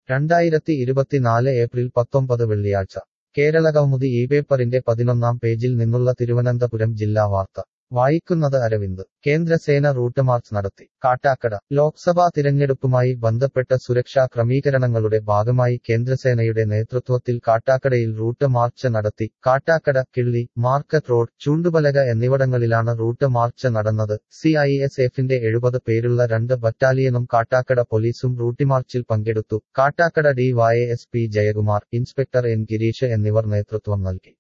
രണ്ടായിരത്തി ഇരുപത്തിനാല് ഏപ്രിൽ പത്തൊമ്പത് വെള്ളിയാഴ്ച കേരളകൗമുദി ഈ പേപ്പറിന്റെ പതിനൊന്നാം പേജിൽ നിന്നുള്ള തിരുവനന്തപുരം ജില്ലാ വാർത്ത വായിക്കുന്നത് അരവിന്ദ് കേന്ദ്രസേന റൂട്ട് മാർച്ച് നടത്തി കാട്ടാക്കട ലോക്സഭാ തിരഞ്ഞെടുപ്പുമായി ബന്ധപ്പെട്ട സുരക്ഷാ ക്രമീകരണങ്ങളുടെ ഭാഗമായി കേന്ദ്രസേനയുടെ നേതൃത്വത്തിൽ കാട്ടാക്കടയിൽ റൂട്ട് മാർച്ച് നടത്തി കാട്ടാക്കട കിള്ളി മാർക്കറ്റ് റോഡ് ചൂണ്ടുപലക എന്നിവിടങ്ങളിലാണ് റൂട്ട് മാർച്ച് നടന്നത് സി ഐ എസ് എഫിന്റെ എഴുപത് പേരുള്ള രണ്ട് ബറ്റാലിയനും കാട്ടാക്കട പോലീസും റൂട്ട് മാർച്ചിൽ പങ്കെടുത്തു Kattakada D Y S P Jayakumar inspector N Gireesh എന്നിവർ നേതൃത്വം നൽകി